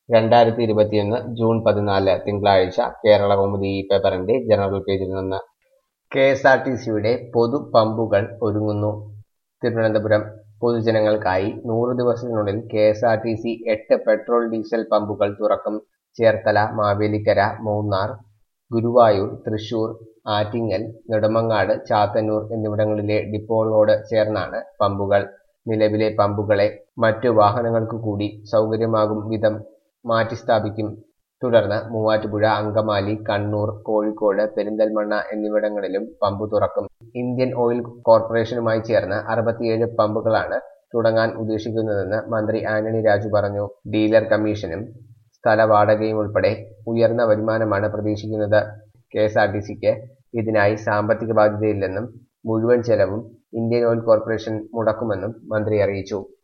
രണ്ടായിരത്തി ഇരുപത്തിയൊന്ന് ജൂൺ പതിനാല് തിങ്കളാഴ്ച കേരള കൗമുദി ഈ പേപ്പറിന്റെ ജനറൽ പേജിൽ നിന്ന് കെ എസ് ആർ ടി സിയുടെ പൊതു പമ്പുകൾ ഒരുങ്ങുന്നു തിരുവനന്തപുരം പൊതുജനങ്ങൾക്കായി നൂറ് ദിവസത്തിനുള്ളിൽ K S R T C എട്ട് പെട്രോൾ ഡീസൽ പമ്പുകൾ തുറക്കും ചേർത്തല മാവേലിക്കര മൂന്നാർ ഗുരുവായൂർ തൃശൂർ ആറ്റിങ്ങൽ നെടുമങ്ങാട് ചാത്തന്നൂർ എന്നിവിടങ്ങളിലെ ഡിപ്പോകളോട് ചേർന്നാണ് പമ്പുകൾ നിലവിലെ പമ്പുകളെ മറ്റു വാഹനങ്ങൾക്ക് കൂടി സൗകര്യമാകും വിധം മാറ്റിസ്ഥാപിക്കും തുടർന്ന് മൂവാറ്റുപുഴ അങ്കമാലി കണ്ണൂർ കോഴിക്കോട് പെരിന്തൽമണ്ണ എന്നിവിടങ്ങളിലും പമ്പ് തുറക്കും ഇന്ത്യൻ ഓയിൽ കോർപ്പറേഷനുമായി ചേർന്ന് അറുപത്തിയേഴ് പമ്പുകളാണ് തുടങ്ങാൻ ഉദ്ദേശിക്കുന്നതെന്ന് മന്ത്രി ആന്റണി രാജു പറഞ്ഞു ഡീലർ കമ്മീഷനും സ്ഥല വാടകയും ഉൾപ്പെടെ ഉയർന്ന വരുമാനമാണ് പ്രതീക്ഷിക്കുന്നത് കെ എസ് ആർ ടി സിക്ക് ഇതിനായി സാമ്പത്തിക ബാധ്യതയില്ലെന്നും മുഴുവൻ ചെലവും ഇന്ത്യൻ ഓയിൽ കോർപ്പറേഷൻ മുടക്കുമെന്നും മന്ത്രി അറിയിച്ചു